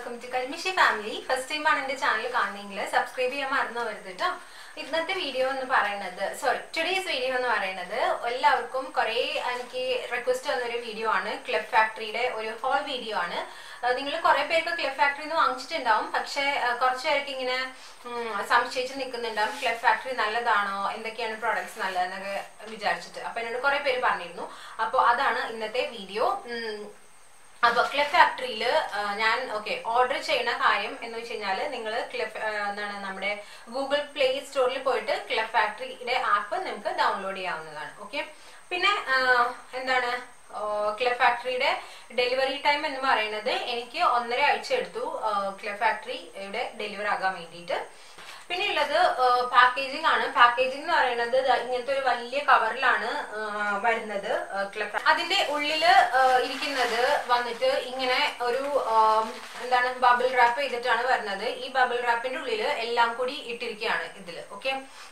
Welcome to Karimishi family first time ആണ് എന്റെ channel കാണുന്നെങ്കിൽ സബ്സ്ക്രൈബ് ചെയ്യാൻ മറന്നു വരുത് കേട്ടോ ഇന്നത്തെ വീഡിയോ എന്ന് പറയുന്നത് സോറി ടുഡേസ് വീഡിയോ എന്ന് പറയുന്നത് എല്ലാവർക്കും കുറേ എനിക്ക് റിക്വസ്റ്റ് വന്നൊരു വീഡിയോ ആണ് ക്ലബ് ഫാക്ടറിയുടെ ഒരു ഹോൾ വീഡിയോ ആണ് നിങ്ങൾ കുറെ പേർക്ക് ക്ലബ് ഫാക്ടറിയിൽ നിന്ന് വാങ്ങിച്ചിട്ടുണ്ടാവും പക്ഷെ കുറച്ച് പേർക്ക് ഇങ്ങനെ ഉം, സംശയിച്ച് നിൽക്കുന്നുണ്ടാവും ക്ലബ് ഫാക്ടറി നല്ലതാണോ എന്തൊക്കെയാണ് പ്രോഡക്ട്സ് നല്ലതെന്നൊക്കെ വിചാരിച്ചിട്ട് അപ്പൊ എന്നോട് കുറെ പേര് പറഞ്ഞിരുന്നു അപ്പോൾ അതാണ് ഇന്നത്തെ വീഡിയോ അപ്പൊ ക്ലിഫ് ഫാക്ടറിയിൽ ഞാൻ ഓക്കെ ഓർഡർ ചെയ്യുന്ന കാര്യം എന്ന് വെച്ച് കഴിഞ്ഞാൽ നിങ്ങൾ ക്ലിഫ് എന്താണ് നമ്മുടെ ഗൂഗിൾ പ്ലേ സ്റ്റോറിൽ പോയിട്ട് ക്ലിഫ് ഫാക്ടറിയുടെ ആപ്പ് നിങ്ങൾക്ക് ഡൗൺലോഡ് ചെയ്യാവുന്നതാണ് ഓക്കെ പിന്നെ ആ, എന്താണ് ക്ലിഫ് ഫാക്ടറിയുടെ ഡെലിവറി ടൈം എന്ന് പറയുന്നത് എനിക്ക് ഒന്നര ആഴ്ച എടുത്തു ക്ലിഫ് ഫാക്ടറിയുടെ ഡെലിവർ ആകാൻ വേണ്ടിയിട്ട് പിന്നെ ഉള്ളത് പാക്കേജിംഗ് ആണ് പാക്കേജിംഗ് എന്ന് പറയുന്നത് ദാ ഇങ്ങനത്തെ ഒരു വലിയ കവറിലാണ് വരുന്നത് ക്ലബ് അതിന്റെ ഉള്ളില് ആ, ഇരിക്കുന്നത് വന്നിട്ട് ഇങ്ങനെ ഒരു ആ, എന്താണ് ബബിൾ റാപ്പ് ചെയ്തിട്ടാണ് വരുന്നത് ഈ ബബിൾ റാപ്പിന്റെ ഉള്ളില് എല്ലാം കൂടി ഇട്ടിരിക്കുകയാണ് ഇതില് ഓക്കെ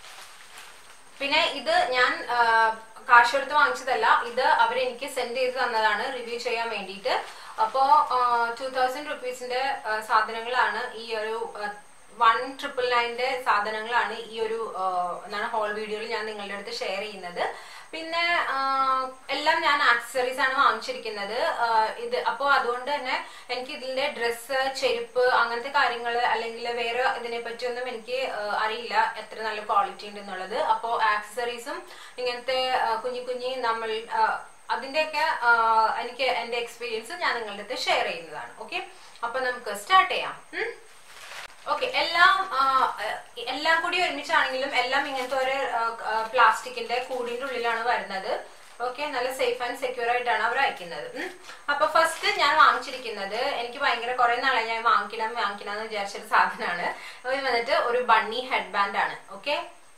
പിന്നെ ഇത് ഞാൻ ആ, കാശ് കൊടുത്ത് വാങ്ങിച്ചതല്ല ഇത് അവരെനിക്ക് സെൻഡ് ചെയ്ത് തന്നതാണ് റിവ്യൂ ചെയ്യാൻ വേണ്ടിയിട്ട് അപ്പോ ടൂ തൗസൻഡ് റുപ്പീസിന്റെ സാധനങ്ങളാണ് ഈ ഒരു വൺ ട്രിപ്പിൾ നയന്റെ സാധനങ്ങളാണ് ഈ ഒരു ആ, എന്താണ് ഹോൾ വീഡിയോയിൽ ഞാൻ നിങ്ങളുടെ അടുത്ത് ഷെയർ ചെയ്യുന്നത് പിന്നെ ആ, എല്ലാം ഞാൻ ആക്സസറീസ് ആണ് വാങ്ങിച്ചിരിക്കുന്നത് ആ, ഇത് അപ്പോൾ അതുകൊണ്ട് തന്നെ എനിക്ക് ഇതിന്റെ ഡ്രസ്സ് ചെരുപ്പ് അങ്ങനത്തെ കാര്യങ്ങൾ അല്ലെങ്കിൽ വേറെ ഇതിനെ പറ്റിയൊന്നും എനിക്ക് ആ, അറിയില്ല എത്ര നല്ല ക്വാളിറ്റി ഉണ്ട് എന്നുള്ളത് അപ്പോൾ ആക്സസറീസും ഇങ്ങനത്തെ ആ, കുഞ്ഞു കുഞ്ഞി നമ്മൾ ആ, അതിന്റെയൊക്കെ ആ, എനിക്ക് എന്റെ എക്സ്പീരിയൻസ് ഞാൻ നിങ്ങളുടെ അടുത്ത് ഷെയർ ചെയ്യുന്നതാണ് ഓക്കെ അപ്പൊ നമുക്ക് സ്റ്റാർട്ട് ചെയ്യാം ഉം? ഓക്കെ എല്ലാം ആ, എല്ലാം കൂടി ഒരുമിച്ചാണെങ്കിലും എല്ലാം ഇങ്ങനത്തെ ഒരു പ്ലാസ്റ്റിക്കിന്റെ കൂടിന്റെ ഉള്ളിലാണ് വരുന്നത് ഓക്കെ നല്ല സേഫ് ആൻഡ് സെക്യൂർ ആയിട്ടാണ് അവർ അയക്കുന്നത് ഉം. അപ്പൊ ഫസ്റ്റ് ഞാൻ വാങ്ങിച്ചിരിക്കുന്നത് എനിക്ക് ഭയങ്കര കുറെ നാളെ ഞാൻ വാങ്ങിക്കണം വാങ്ങിക്കണം എന്ന് വിചാരിച്ചൊരു സാധനമാണ് ഇത് വന്നിട്ട് ഒരു ബണ്ണി ഹെഡ് ബാൻഡ് ആണ് ഓക്കെ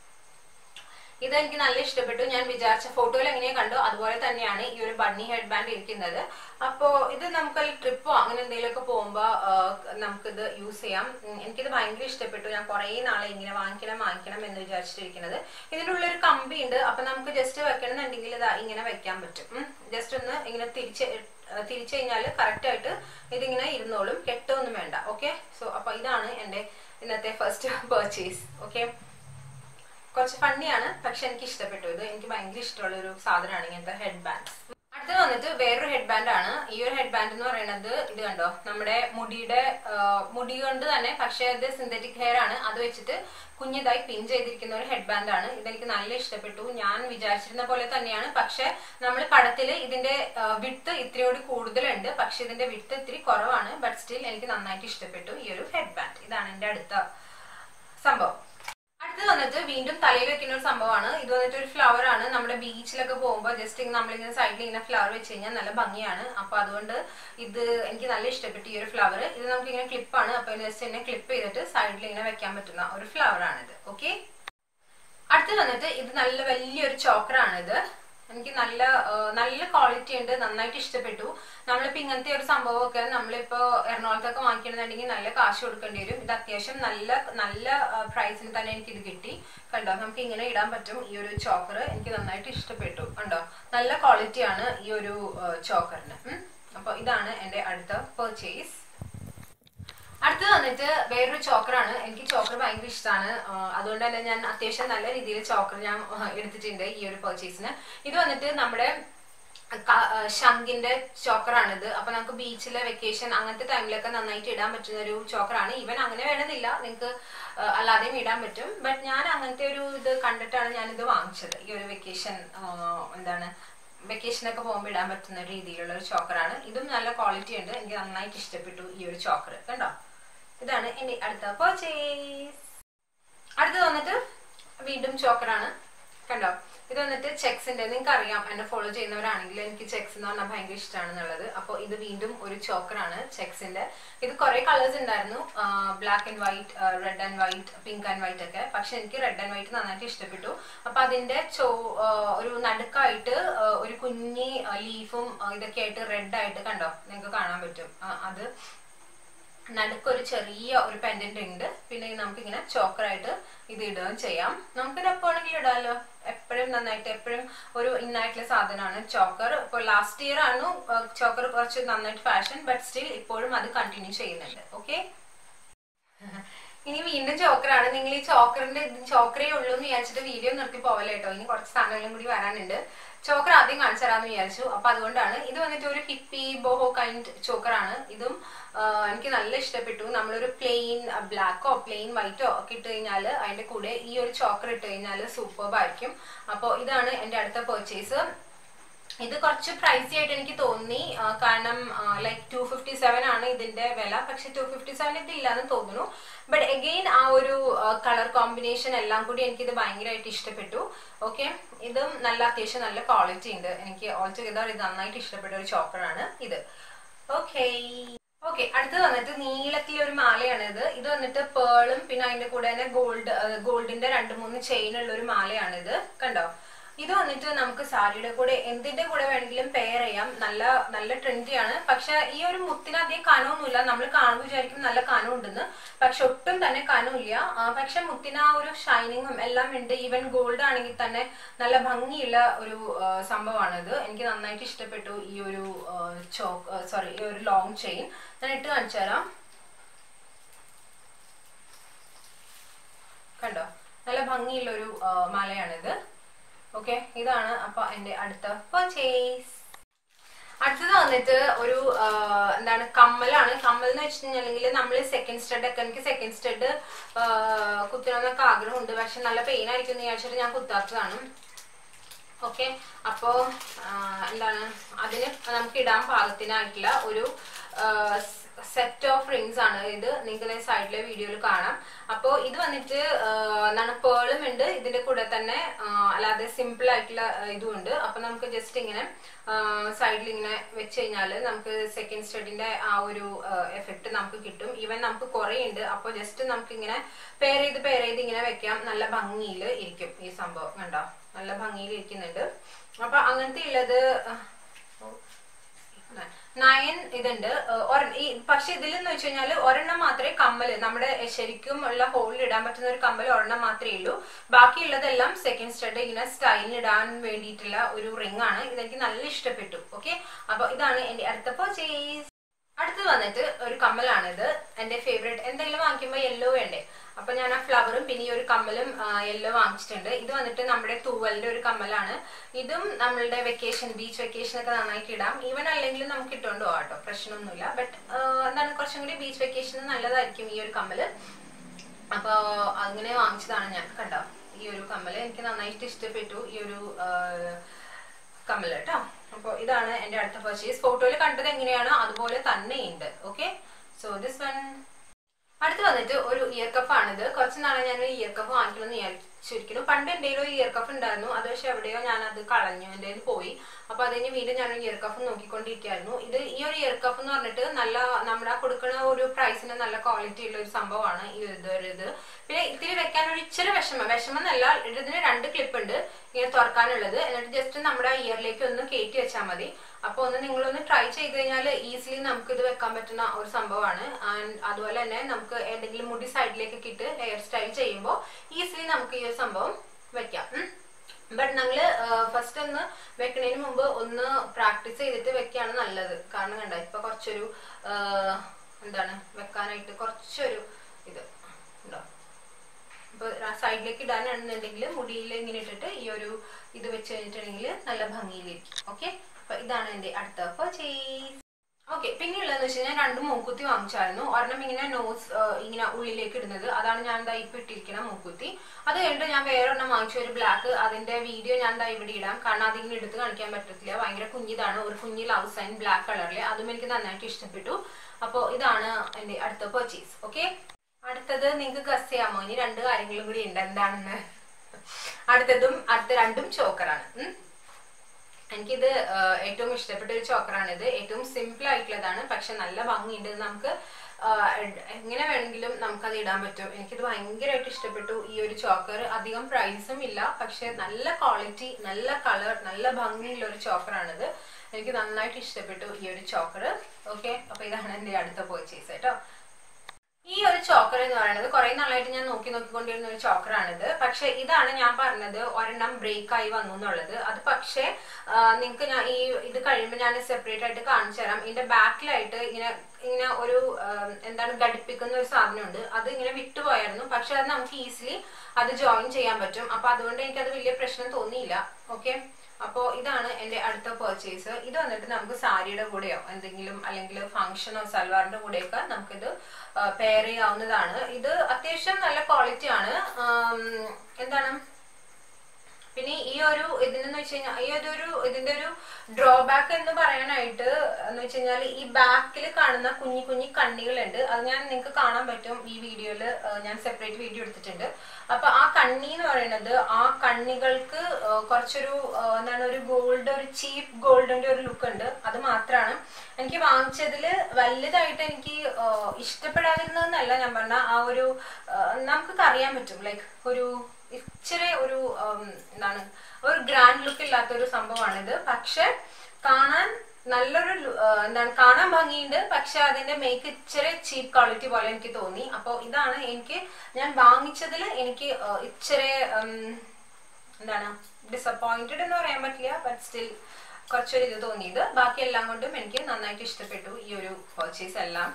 ഇത് എനിക്ക് നല്ല ഇഷ്ടപ്പെട്ടു ഞാൻ വിചാരിച്ച ഫോട്ടോയിൽ എങ്ങനെയാ കണ്ടോ അതുപോലെ തന്നെയാണ് ഈ ഒരു ബണ്ണി ഹെഡ് ബാൻഡ് ഇരിക്കുന്നത് അപ്പോ ഇത് നമുക്ക് ട്രിപ്പോ അങ്ങനെ എന്തെങ്കിലുമൊക്കെ പോകുമ്പോ ആ, നമുക്കിത് യൂസ് ചെയ്യാം ഉം, എനിക്കിത് ഭയങ്കര ഇഷ്ടപ്പെട്ടു ഞാൻ കുറേ നാളെ ഇങ്ങനെ വാങ്ങിക്കണം വാങ്ങിക്കണം എന്ന് വിചാരിച്ചിട്ടിരിക്കുന്നത് ഇതിൻ്റെ ഉള്ളൊരു കമ്പി ഉണ്ട് അപ്പൊ നമുക്ക് ജസ്റ്റ് വെക്കണമെന്നുണ്ടെങ്കിൽ ഇതാ ഇങ്ങനെ വെക്കാൻ പറ്റും ജസ്റ്റ് ഒന്ന് ഇങ്ങനെ തിരിച്ച് തിരിച്ചു കഴിഞ്ഞാൽ കറക്റ്റ് ആയിട്ട് ഇതിങ്ങനെ ഇരുന്നോളും കെട്ടൊന്നും വേണ്ട ഓക്കെ സോ അപ്പൊ ഇതാണ് എൻ്റെ ഇന്നത്തെ ഫസ്റ്റ് പർച്ചേസ് ഓക്കെ കുറച്ച് ഫണ്ണിയാണ് പക്ഷെ എനിക്ക് ഇഷ്ടപ്പെട്ടു ഇത് എനിക്ക് ഭയങ്കര ഇഷ്ടമുള്ള ഒരു സാധനമാണ് ഇങ്ങനത്തെ ഹെഡ് ബാൻഡ് അടുത്ത് വന്നിട്ട് വേറൊരു ഹെഡ് ബാൻഡ് ആണ് ഈ ഒരു ഹെഡ് ബാൻഡ് എന്ന് പറയുന്നത് ഇത് കണ്ടോ നമ്മുടെ മുടിയുടെ ആ, മുടി കൊണ്ട് തന്നെ പക്ഷെ ഇത് സിന്തറ്റിക് ഹെയർ ആണ് അത് വെച്ചിട്ട് കുഞ്ഞിതായി പിൻ ചെയ്തിരിക്കുന്ന ഒരു ഹെഡ് ബാൻഡ് ആണ് ഇതെനിക്ക് നല്ല ഇഷ്ടപ്പെട്ടു ഞാൻ വിചാരിച്ചിരുന്ന പോലെ തന്നെയാണ് പക്ഷെ നമ്മൾ പടത്തിൽ ഇതിന്റെ വിട്ട് ഇത്തിരിയോട് കൂടുതലുണ്ട് പക്ഷെ ഇതിന്റെ വിട്ട് ഇത്തിരി കുറവാണ് ബട്ട് സ്റ്റിൽ എനിക്ക് നന്നായിട്ട് ഇഷ്ടപ്പെട്ടു ഈ ഒരു ഹെഡ് ബാൻഡ് ഇതാണ് എന്റെ അടുത്ത സംഭവം അടുത്തത് വന്നിട്ട് വീണ്ടും തലയിൽ വെക്കുന്ന ഒരു സംഭവമാണ് ഇത് വന്നിട്ട് ഒരു ഫ്ലവർ ആണ് നമ്മുടെ ബീച്ചിലൊക്കെ പോകുമ്പോൾ ജസ്റ്റ് ഇങ്ങനെ നമ്മളിങ്ങനെ സൈഡിൽ ഇങ്ങനെ ഫ്ലവർ വെച്ച് കഴിഞ്ഞാൽ നല്ല ഭംഗിയാണ് അപ്പൊ അതുകൊണ്ട് ഇത് എനിക്ക് നല്ല ഇഷ്ടപ്പെട്ടു ഈ ഒരു ഫ്ലവർ ഇത് നമുക്ക് ഇങ്ങനെ ക്ലിപ്പാണ് അപ്പൊ ജസ്റ്റ് ഇങ്ങനെ ക്ലിപ്പ് ചെയ്തിട്ട് സൈഡിൽ ഇങ്ങനെ വെക്കാൻ പറ്റുന്ന ഒരു ഫ്ലവർ ആണിത് ഓക്കെ അടുത്ത് വന്നിട്ട് ഇത് നല്ല വലിയൊരു ചോക്കറാണ് ഇത് എനിക്ക് നല്ല ആ, നല്ല ക്വാളിറ്റി ഉണ്ട് നന്നായിട്ട് ഇഷ്ടപ്പെട്ടു നമ്മളിപ്പോ ഇങ്ങനത്തെ ഒരു സംഭവമൊക്കെ നമ്മളിപ്പോ എറണാകുളത്തൊക്കെ വാങ്ങിക്കണമെന്നുണ്ടെങ്കിൽ നല്ല കാശ് കൊടുക്കേണ്ടി വരും ഇത് അത്യാവശ്യം നല്ല നല്ല പ്രൈസിന് തന്നെ എനിക്ക് ഇത് കിട്ടി കണ്ടോ നമുക്ക് ഇങ്ങനെ ഇടാൻ പറ്റും ഈ ഒരു ചോക്കർ എനിക്ക് നന്നായിട്ട് ഇഷ്ടപ്പെട്ടു കണ്ടോ നല്ല ക്വാളിറ്റിയാണ് ഈ ഒരു ചോക്കറിന് അപ്പൊ ഇതാണ് എന്റെ അടുത്ത പർച്ചേസ് അടുത്തത് വന്നിട്ട് വേറൊരു ചോക്കറാണ് എനിക്ക് ചോക്കർ ഭയങ്കര ഇഷ്ടമാണ് അതുകൊണ്ട് തന്നെ ഞാൻ അത്യാവശ്യം നല്ല രീതിയിൽ ചോക്കർ ഞാൻ ആ, എടുത്തിട്ടുണ്ട് ഈ ഒരു പർച്ചേസിന് ഇത് വന്നിട്ട് നമ്മുടെ ക- ആ, ശംഖിന്റെ ചോക്കറാണിത് അപ്പൊ നമുക്ക് ബീച്ചിലെ വെക്കേഷൻ അങ്ങനത്തെ ടൈമിലൊക്കെ നന്നായിട്ട് ഇടാൻ പറ്റുന്ന ഒരു ചോക്കറാണ് ഇവൻ അങ്ങനെ വേണമെന്നില്ല നിങ്ങൾക്ക് അല്ലാതെയും ഇടാൻ പറ്റും ബട്ട് ഞാൻ അങ്ങനത്തെ ഒരു ഇത് കണ്ടിട്ടാണ് ഞാൻ ഇത് വാങ്ങിച്ചത് ഈ ഒരു വെക്കേഷൻ എന്താണ് വെക്കേഷനൊക്കെ പോകുമ്പോൾ ഇടാൻ പറ്റുന്ന രീതിയിലുള്ള ഒരു ചോക്കറാണ് ഇതും നല്ല ക്വാളിറ്റി ഉണ്ട് എനിക്ക് നന്നായിട്ട് ഇഷ്ടപ്പെട്ടു ഈ ഒരു ചോക്കർ കണ്ടോ ഇതാണ് എന്റെ അടുത്ത പർച്ചേസ് അടുത്തത് വന്നിട്ട് വീണ്ടും ചോക്കറാണ് കണ്ടോ ഇത് വന്നിട്ട് ചെക്സിന്റെ നിങ്ങൾക്ക് അറിയാം എന്നെ ഫോളോ ചെയ്യുന്നവരാണെങ്കിൽ എനിക്ക് ചെക്സ് എന്ന് പറഞ്ഞാൽ ഭയങ്കര ഇഷ്ടമാണെന്നുള്ളത് അപ്പോൾ ഇത് വീണ്ടും ഒരു ചോക്കറാണ് ചെക്സിന്റെ ഇത് കുറെ കളേഴ്സ് ഉണ്ടായിരുന്നു black and white red and white pink and white ഒക്കെ പക്ഷെ എനിക്ക് റെഡ് ആൻഡ് വൈറ്റ് നന്നായിട്ട് ഇഷ്ടപ്പെട്ടു അപ്പൊ അതിന്റെ ചോ ആ, ഒരു നടുക്കായിട്ട് ആ, ഒരു കുഞ്ഞി ലീഫും ഇതൊക്കെ ആയിട്ട് റെഡ് ആയിട്ട് കണ്ടോ നിങ്ങൾക്ക് കാണാൻ പറ്റും ആ, അത് നടുക്കൊരു ചെറിയ ഒരു പെൻഡന്റ് ഉണ്ട് പിന്നെ നമുക്കിങ്ങനെ ചോക്കറായിട്ട് ഇത് ഇടുകയും ചെയ്യാം നമുക്കിത് എപ്പോഴെങ്കിലും ഇടാമല്ലോ എപ്പോഴും നന്നായിട്ട് എപ്പോഴും ഒരു ഇന്നായിട്ടുള്ള സാധനമാണ് ചോക്കർ ഇപ്പോൾ ലാസ്റ്റ് ഇയർ ആണ് ചോക്കർ കുറച്ച് നന്നായിട്ട് ഫാഷൻ ബട്ട് സ്റ്റിൽ ഇപ്പോഴും അത് കണ്ടിന്യൂ ചെയ്യുന്നുണ്ട് ഓക്കെ ഇനി വീണ്ടും ചോക്കറാണ് നിങ്ങൾ ഈ ചോക്കറിന്റെ ചോക്കറേ ഉള്ളൂ എന്ന് വിചാരിച്ചിട്ട് വീഡിയോ നിർത്തി പോവല്ലേ കേട്ടോ ഇനി കുറച്ച് സാധനങ്ങളും കൂടി വരാനുണ്ട് ചോക്കർ ആദ്യം കാണിച്ചു തരാമെന്ന് വിചാരിച്ചു അപ്പൊ അതുകൊണ്ടാണ് ഇത് വന്നിട്ട് ഒരു ഹിപ്പി ബോഹോ കൈൻഡ് ചോക്കറാണ് ഇതും ആ, എനിക്ക് നല്ല ഇഷ്ടപ്പെട്ടു നമ്മളൊരു പ്ലെയിൻ ബ്ലാക്കോ പ്ലെയിൻ വൈറ്റോ ഒക്കെ ഇട്ട് കഴിഞ്ഞാൽ അതിന്റെ കൂടെ ഈ ഒരു ചോക്കർ ഇട്ട് കഴിഞ്ഞാൽ സൂപ്പർബായിരിക്കും അപ്പോൾ ഇതാണ് എൻ്റെ അടുത്ത പർച്ചേസ് ഇത് കുറച്ച് പ്രൈസി ആയിട്ട് എനിക്ക് തോന്നി ആ, കാരണം ലൈക്ക് ടു ഫിഫ്റ്റി സെവൻ ആണ് ഇതിന്റെ വില പക്ഷെ ടു ഫിഫ്റ്റി സെവൻ ഇത് ഇല്ലാന്ന് തോന്നുന്നു ബട്ട് എഗെയിൻ ആ ഒരു കളർ കോമ്പിനേഷൻ എല്ലാം കൂടി എനിക്കിത് ഭയങ്കരമായിട്ട് ഇഷ്ടപ്പെട്ടു ഓക്കെ ഇതും നല്ല അത്യാവശ്യം നല്ല ക്വാളിറ്റി ഉണ്ട് എനിക്ക് ഓൾ ടുഗദർ ഇത് നന്നായിട്ട് ഇഷ്ടപ്പെട്ട ഒരു ചോക്കറാണ് ഇത് ഓക്കെ ഓക്കെ അടുത്തത് വന്നിട്ട് നീളത്തിലെ ഒരു മാലയാണ് ഇത് ഇത് വന്നിട്ട് പേളും പിന്നെ അതിന്റെ കൂടെ തന്നെ ഗോൾഡ് ഗോൾഡിന്റെ രണ്ട് മൂന്ന് ചെയിൻ ഉള്ള ഒരു മാലയാണ് ഇത് കണ്ടോ ഇത് വന്നിട്ട് നമുക്ക് സാരിയുടെ കൂടെ എന്തിന്റെ കൂടെ വേണമെങ്കിലും പെയർ ചെയ്യാം നല്ല നല്ല ട്രെൻഡിയാണ് പക്ഷെ ഈ ഒരു മുത്തിന് അധികം കനമൊന്നുമില്ല നമ്മൾ കാണുമ്പോൾ വിചാരിക്കും നല്ല കനം ഉണ്ടെന്ന് പക്ഷെ ഒട്ടും തന്നെ കനമില്ല ആ, പക്ഷെ മുത്തിന് ആ ഒരു ഷൈനിങ്ങും എല്ലാം ഉണ്ട് ഈവൻ ഗോൾഡ് ആണെങ്കിൽ തന്നെ നല്ല ഭംഗിയുള്ള ഒരു ആ, സംഭവമാണിത് എനിക്ക് നന്നായിട്ട് ഇഷ്ടപ്പെട്ടു ഈ ഒരു ചോക്ക് സോറി ഈ ഒരു ലോങ് ചെയിൻ ഞാൻ ഇട്ട് കാണിച്ചു തരാം കണ്ടോ നല്ല ഭംഗിയുള്ള ഒരു ആ, മാലയാണിത് ഓക്കെ ഇതാണ് അപ്പൊ എന്റെ അടുത്ത പർച്ചേസ് അടുത്തത് വന്നിട്ട് ഒരു ആ, എന്താണ് കമ്മലാണ് കമ്മൽ എന്ന് വെച്ചിട്ടുണ്ടെങ്കിൽ നമ്മൾ സെക്കൻഡ് സ്റ്റഡ് ഒക്കെ എനിക്ക് സെക്കൻഡ് സ്റ്റഡ് കുത്തണമെന്നൊക്കെ ആഗ്രഹമുണ്ട് പക്ഷെ നല്ല പെയിൻ ആയിരിക്കും എന്ന് വിചാരിച്ചിട്ട് ഞാൻ കുത്താത്തതാണ് ഓക്കെ അപ്പോ ആ, എന്താണ് അതിന് നമുക്ക് ഇടാൻ പാകത്തിനായിട്ടുള്ള ഒരു സെറ്റ് ഓഫ് റിങ്സ് ആണ് ഇത് നിങ്ങൾക്ക് സൈഡിലെ വീഡിയോയിൽ കാണാം അപ്പോൾ ഇത് വന്നിട്ട് ആ, എന്താണ് പേളും ഉണ്ട് ഇതിന്റെ കൂടെ തന്നെ ആ, അല്ലാതെ സിമ്പിൾ ആയിട്ടുള്ള ആ, ഇതും ഉണ്ട് അപ്പൊ നമുക്ക് ജസ്റ്റ് ഇങ്ങനെ സൈഡിൽ ഇങ്ങനെ വെച്ച് കഴിഞ്ഞാൽ നമുക്ക് സെക്കൻഡ് സ്റ്റഡിന്റെ ആ ഒരു എഫക്റ്റ് നമുക്ക് കിട്ടും ഈവൻ നമുക്ക് കുറേ ഉണ്ട് അപ്പോൾ ജസ്റ്റ് നമുക്ക് ഇങ്ങനെ പെയർ ചെയ്ത് പെയർ ചെയ്ത് ഇങ്ങനെ വെക്കാം നല്ല ഭംഗിയിൽ ഇരിക്കും ഈ സംഭവം കണ്ടോ നല്ല ഭംഗിയിൽ ഇരിക്കുന്നുണ്ട് അപ്പൊ അങ്ങനത്തെ ഉള്ളത് നയൻ ഇതുണ്ട് ഏഹ് ഒരെ- ഈ പക്ഷെ ഇതിലെന്ന് വെച്ച് കഴിഞ്ഞാൽ ഒരെണ്ണം മാത്രമേ കമ്മല് നമ്മുടെ ശരിക്കും ഉള്ള ഹോളിൽ ഇടാൻ പറ്റുന്ന ഒരു കമ്മൽ ഒരെണ്ണം മാത്രമേ ഉള്ളൂ ബാക്കിയുള്ളതെല്ലാം സെക്കൻഡ് സ്റ്റഡ് ഇങ്ങനെ സ്റ്റൈലിൽ ഇടാൻ വേണ്ടിയിട്ടുള്ള ഒരു റിംഗ് ആണ് ഇതെനിക്ക് നല്ല ഇഷ്ടപ്പെട്ടു ഓക്കെ അപ്പൊ ഇതാണ് എന്റെ അടുത്ത പർച്ചേസ് അടുത്തത് വന്നിട്ട് ഒരു കമ്മലാണിത് എന്റെ ഫേവറേറ്റ് എന്തെങ്കിലും വാങ്ങിക്കുമ്പോൾ യെല്ലോ വേണ്ടേ അപ്പൊ ഞാൻ ആ ഫ്ലവറും പിന്നെ ഈ ഒരു കമ്മലും യെല്ലോ വാങ്ങിച്ചിട്ടുണ്ട് ഇത് വന്നിട്ട് നമ്മുടെ തൂവലിന്റെ ഒരു കമ്മലാണ് ഇതും നമ്മളുടെ വെക്കേഷൻ ബീച്ച് വെക്കേഷൻ ഒക്കെ നന്നായിട്ട് ഇടാം ഈവൻ അല്ലെങ്കിലും നമുക്ക് ഇട്ടുകൊണ്ട് പോകാം കേട്ടോ പ്രശ്നമൊന്നുമില്ല ബട്ട് എന്താണ് കുറച്ചും കൂടി ബീച്ച് വെക്കേഷന് നല്ലതായിരിക്കും ഈ ഒരു കമ്മല് അപ്പൊ അങ്ങനെ വാങ്ങിച്ചതാണ് ഞാൻ കണ്ടോ ഈ ഒരു കമ്മല് എനിക്ക് നന്നായിട്ട് ഇഷ്ടപ്പെട്ടു ഈ ഒരു ആ, കമ്മല് കേട്ടോ അപ്പൊ ഇതാണ് എന്റെ അടുത്ത പർച്ചേസ് ഫോട്ടോയിൽ കണ്ടത് എങ്ങനെയാണോ അതുപോലെ തന്നെ ഉണ്ട് ഓക്കെ സോ ദിസ് വൺ അടുത്ത് വന്നിട്ട് ഒരു ഇയർ കഫ് ആണിത് കുറച്ച് നാളെ ഞാൻ ഇയർ കഫ് വാങ്ങിക്കണമെന്ന് വിചാരിച്ചിരിക്കുന്നു പണ്ട് എൻ്റെ ഒരു ഇയർ കഫ് ഉണ്ടായിരുന്നു അത് പക്ഷെ എവിടെയോ ഞാൻ അത് കളഞ്ഞു എൻ്റെ കയ്യിൽ പോയി അപ്പൊ അത് കഴിഞ്ഞ് വീണ്ടും ഞാൻ ഇയർ കഫ് നോക്കിക്കൊണ്ടിരിക്കുകയായിരുന്നു ഇത് ഈ ഒരു ഇയർ കഫ് എന്ന് പറഞ്ഞിട്ട് നല്ല നമ്മുടെ ആ കൊടുക്കുന്ന ഒരു പ്രൈസിന് നല്ല ക്വാളിറ്റി ഉള്ള ഒരു സംഭവമാണ് ഈ ഇത് ഒരു ഇത് പിന്നെ ഇത്തിരി വെക്കാൻ ഒരു ഇച്ചിരി വിഷമം വിഷമം എന്നല്ല ഇതിന് രണ്ട് ക്ലിപ്പ് ഉണ്ട് ഇങ്ങനെ തുറക്കാനുള്ളത് എന്നിട്ട് ജസ്റ്റ് നമ്മുടെ ആ ഇയറിലേക്ക് ഒന്ന് കയറ്റി വെച്ചാൽ മതി അപ്പൊ ഒന്ന് നിങ്ങളൊന്ന് ട്രൈ ചെയ്ത് കഴിഞ്ഞാൽ ഈസിലി നമുക്ക് ഇത് വെക്കാൻ പറ്റുന്ന ഒരു സംഭവമാണ് ആൻഡ് അതുപോലെ തന്നെ നമുക്ക് ഏതെങ്കിലും മുടി സൈഡിലേക്ക് ഇട്ട് ഹെയർ സ്റ്റൈൽ ചെയ്യുമ്പോൾ ഈസിലി നമുക്ക് ഈ ഒരു സംഭവം വെക്കാം ബട്ട് ഞങ്ങള് ഫസ്റ്റ് ഒന്ന് വെക്കണതിന് മുമ്പ് ഒന്ന് പ്രാക്ടീസ് ചെയ്തിട്ട് വെക്കുകയാണ് നല്ലത് കാരണം കണ്ട ഇപ്പൊ കുറച്ചൊരു ആ, എന്താണ് വെക്കാനായിട്ട് കുറച്ചൊരു ഇത് ഉണ്ടോ ഇപ്പൊ സൈഡിലേക്ക് ഇടാനാണെന്നുണ്ടെങ്കിൽ മുടിയിൽ ഇങ്ങനെ ഇട്ടിട്ട് ഈ ഒരു ഇത് വെച്ച് കഴിഞ്ഞിട്ടുണ്ടെങ്കിൽ നല്ല ഭംഗിയിലിരിക്കും ഓക്കെ അപ്പൊ ഇതാണ് എന്റെ അടുത്ത പർച്ചേസ് ഓക്കെ പിന്നെയുള്ളതെന്ന് വെച്ച് കഴിഞ്ഞാൽ രണ്ട് മൂക്കുത്തി വാങ്ങിച്ചായിരുന്നു ഒരെണ്ണം ഇങ്ങനെ നോസ് ഇങ്ങനെ ഉള്ളിലേക്ക് ഇടുന്നത് അതാണ് ഞാൻ ദാ ഇപ്പൊ ഇട്ടിരിക്കുന്ന മൂക്കുത്തി അത് കഴിഞ്ഞിട്ട് ഞാൻ വേറെ ഒരെണ്ണം വാങ്ങിച്ച ഒരു ബ്ലാക്ക് അതിന്റെ വീഡിയോ ഞാൻ ദാ ഇവിടെ ഇടാം കാരണം അതിങ്ങനെ എടുത്ത് കാണിക്കാൻ പറ്റത്തില്ല ഭയങ്കര കുഞ്ഞിതാണ് ഒരു കുഞ്ഞി ലവ് സൈൻ ബ്ലാക്ക് കളറിൽ അതും എനിക്ക് നന്നായിട്ട് ഇഷ്ടപ്പെട്ടു അപ്പോൾ ഇതാണ് എന്റെ അടുത്ത പർച്ചേസ് ഓക്കെ അടുത്തത് നിങ്ങൾക്ക് ഗസ് ചെയ്യാമോ ഇനി രണ്ട് കാര്യങ്ങളും കൂടി ഉണ്ട് എന്താണെന്ന് അടുത്തതും അടുത്ത രണ്ടും ചോക്കറാണ് ഉം. എനിക്കിത് ആ, ഏറ്റവും ഇഷ്ടപ്പെട്ട ഒരു ചോക്കറാണ് ഇത് ഏറ്റവും സിമ്പിൾ ആയിട്ടുള്ളതാണ് പക്ഷെ നല്ല ഭംഗിയുണ്ട് ഇത് നമുക്ക് ആ, എ- എങ്ങനെ വേണമെങ്കിലും നമുക്കത് ഇടാൻ പറ്റും എനിക്കിത് ഭയങ്കരമായിട്ട് ഇഷ്ടപ്പെട്ടു ഈ ഒരു ചോക്കർ അധികം പ്രൈസും ഇല്ല പക്ഷെ നല്ല ക്വാളിറ്റി നല്ല കളർ നല്ല ഭംഗിയുള്ള ഒരു ചോക്കറാണിത് എനിക്ക് നന്നായിട്ട് ഇഷ്ടപ്പെട്ടു ഈ ഒരു ചോക്കർ ഓക്കെ അപ്പൊ ഇതാണ് എന്റെ അടുത്ത പർച്ചേസ് കേട്ടോ ഈ ഒരു ചോക്കർ എന്ന് പറയുന്നത് കുറെ നാളായിട്ട് ഞാൻ നോക്കി നോക്കിക്കൊണ്ടിരുന്ന ഒരു ചോക്കറാണിത് പക്ഷെ ഇതാണ് ഞാൻ പറഞ്ഞത് ഒരെണ്ണം ബ്രേക്ക് ആയി വന്നു എന്നുള്ളത് അത് പക്ഷേ നിങ്ങൾക്ക് ഞാൻ ഈ ഇത് കഴിയുമ്പോൾ ഞാൻ സെപ്പറേറ്റ് ആയിട്ട് കാണിച്ചു തരാം ഇതിന്റെ ബാക്കിലായിട്ട് ഇങ്ങനെ ഇങ്ങനെ ഒരു ആ, എന്താണ് ഘടിപ്പിക്കുന്ന ഒരു സാധനമുണ്ട് അത് ഇങ്ങനെ വിട്ടുപോയായിരുന്നു പക്ഷെ അത് നമുക്ക് ഈസിലി അത് ജോയിൻ ചെയ്യാൻ പറ്റും അപ്പൊ അതുകൊണ്ട് എനിക്കത് വലിയ പ്രശ്നം തോന്നിയില്ല ഓക്കെ അപ്പോൾ ഇതാണ് എൻ്റെ അടുത്ത പർച്ചേസ് ഇത് വന്നിട്ട് നമുക്ക് സാരിയുടെ കൂടെയോ എന്തെങ്കിലും അല്ലെങ്കിൽ ഫംഗ്ഷനോ സൽവാറിന്റെ കൂടെയൊക്കെ നമുക്കിത് പെയർ ചെയ്യാവുന്നതാണ് ഇത് അത്യാവശ്യം നല്ല ക്വാളിറ്റി ആണ് ആം, എന്താണ് പിന്നെ ഈ ഒരു ഇതിനെന്ന് വെച്ച് കഴിഞ്ഞാൽ ഈ ഒരു ഇതിന്റെ ഒരു ഡ്രോബാക്ക് എന്ന് പറയാനായിട്ട് എന്ന് വെച്ച് കഴിഞ്ഞാൽ ഈ ബാക്കിൽ കാണുന്ന കുഞ്ഞി കുഞ്ഞി കണ്ണികളുണ്ട് അത് ഞാൻ നിങ്ങൾക്ക് കാണാൻ പറ്റും ഈ വീഡിയോയിൽ ഞാൻ സെപ്പറേറ്റ് വീഡിയോ എടുത്തിട്ടുണ്ട് അപ്പൊ ആ കണ്ണി എന്ന് പറയുന്നത് ആ കണ്ണികൾക്ക് ആ, കുറച്ചൊരു ആ, എന്താണ് ഒരു ഗോൾഡ് ഒരു ചീപ്പ് ഗോൾഡിന്റെ ഒരു ലുക്ക് ഉണ്ട് അത് മാത്രമാണ് എനിക്ക് വാങ്ങിച്ചതിൽ വലുതായിട്ട് എനിക്ക് ആ, ഇഷ്ടപ്പെടാതിരുന്നതെന്നല്ല ഞാൻ പറഞ്ഞ ആ ഒരു ആ, നമുക്കൊക്കെ അറിയാൻ പറ്റും ലൈക്ക് ഒരു ഇച്ചിരി ഒരു ഉം, എന്താണ് ഒരു ഗ്രാൻഡ് ലുക്ക് ഇല്ലാത്ത ഒരു സംഭവമാണിത് പക്ഷെ കാണാൻ നല്ലൊരു ലു- ആ, എന്താണ് കാണാൻ ഭംഗിയുണ്ട് പക്ഷെ അതിന്റെ മേക്ക് ഇച്ചിരി ചീപ്പ് ക്വാളിറ്റി പോലെ എനിക്ക് തോന്നി അപ്പോൾ ഇതാണ് എനിക്ക് ഞാൻ വാങ്ങിച്ചതിൽ എനിക്ക് ആ, ഇച്ചിരി ഉം, എന്താണ് ഡിസപ്പോയിന്റഡ് എന്ന് പറയാൻ പറ്റില്ല ബട്ട് സ്റ്റിൽ കുറച്ചൊരു ഇത് തോന്നിയത് ബാക്കി എല്ലാം കൊണ്ടും എനിക്ക് നന്നായിട്ട് ഇഷ്ടപ്പെട്ടു ഈ ഒരു പർച്ചേസ് എല്ലാം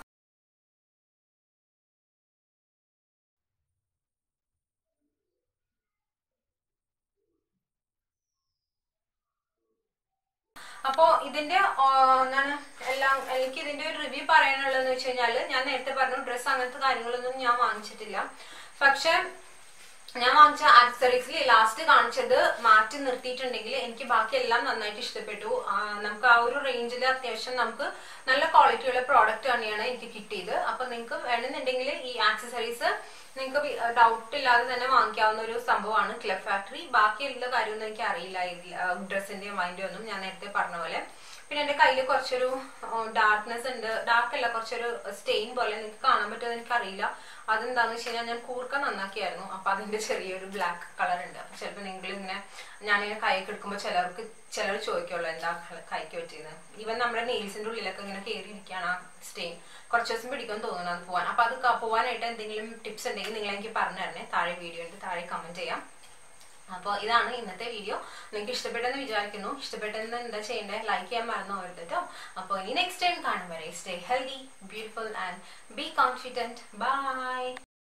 അപ്പോ ഇതിന്റെ ആ, എന്താണ് എല്ലാം എനിക്ക് ഇതിന്റെ ഒരു റിവ്യൂ പറയാനുള്ളതെന്ന് വെച്ച് കഴിഞ്ഞാല് ഞാൻ നേരത്തെ പറഞ്ഞു ഡ്രസ്സ് അങ്ങനത്തെ കാര്യങ്ങളൊന്നും ഞാൻ വാങ്ങിച്ചിട്ടില്ല പക്ഷെ ഞാൻ വാങ്ങിച്ച ആക്സറീസിൽ ലാസ്റ്റ് കാണിച്ചത് മാറ്റി നിർത്തിയിട്ടുണ്ടെങ്കിൽ എനിക്ക് ബാക്കി എല്ലാം നന്നായിട്ട് ഇഷ്ടപ്പെട്ടു ആ, നമുക്ക് ആ ഒരു റേഞ്ചിൽ അത്യാവശ്യം നമുക്ക് നല്ല ക്വാളിറ്റിയുള്ള പ്രോഡക്റ്റ് തന്നെയാണ് എനിക്ക് കിട്ടിയത് അപ്പൊ നിങ്ങൾക്ക് വേണമെന്നുണ്ടെങ്കിൽ ഈ ആക്സസറീസ് നിങ്ങൾക്ക് ഡൗട്ട് ഇല്ലാതെ തന്നെ വാങ്ങിക്കാവുന്ന ഒരു സംഭവമാണ് ക്ലബ് ഫാക്ടറി ബാക്കിയുള്ള കാര്യമൊന്നും എനിക്ക് അറിയില്ല ഡ്രസ്സിന്റെയും അതിന്റെ ഒന്നും ഞാൻ നേരത്തെ പറഞ്ഞ പോലെ പിന്നെ എന്റെ കയ്യിൽ കുറച്ചൊരു ഡാർക്ക്നെസ് ഉണ്ട് ഡാർക്ക് അല്ല കുറച്ചൊരു സ്റ്റെയിൻ പോലെ നിങ്ങൾക്ക് കാണാൻ പറ്റുമെന്ന് എനിക്ക് അറിയില്ല അതെന്താന്ന് വെച്ച് കഴിഞ്ഞാൽ ഞാൻ കൂർക്ക നന്നാക്കിയായിരുന്നു അപ്പൊ അതിന്റെ ചെറിയൊരു ബ്ലാക്ക് കളർ ഉണ്ട് അപ്പൊ ചിലപ്പോൾ നിങ്ങൾ ഇങ്ങനെ ഞാനിങ്ങനെ കൈക്ക് എടുക്കുമ്പോൾ ചിലർക്ക് ചിലർ ചോദിക്കുള്ളൂ എന്താ കൈക്ക് പറ്റിയത് ഈവൻ നമ്മുടെ നെയിൽസിന്റെ ഉള്ളിലൊക്കെ ഇങ്ങനെ കയറിയിരിക്കുകയാണ് ആ സ്റ്റെയിൻ കുറച്ച് ദിവസം പിടിക്കുമെന്ന് തോന്നുന്നു അത് പോവാൻ അപ്പൊ അത് ക- പോവാനായിട്ട് എന്തെങ്കിലും ടിപ്സ് ഉണ്ടെങ്കിൽ നിങ്ങൾ എനിക്ക് പറഞ്ഞു തരണേ താഴെ വീഡിയോ ഉണ്ട് താഴെ കമന്റ് ചെയ്യാം അപ്പോൾ ഇതാണ് ഇന്നത്തെ വീഡിയോ നിങ്ങൾക്ക് ഇഷ്ടപ്പെട്ടെന്ന് വിചാരിക്കുന്നു ഇഷ്ടപ്പെട്ടെന്ന് എന്താ ചെയ്യേണ്ടത് ലൈക്ക് ചെയ്യാൻ മറന്നു പോകരുത് കേട്ടോ അപ്പോൾ ഇനി നെക്സ്റ്റ് ടൈം കാണും വരെ stay healthy beautiful and be confident by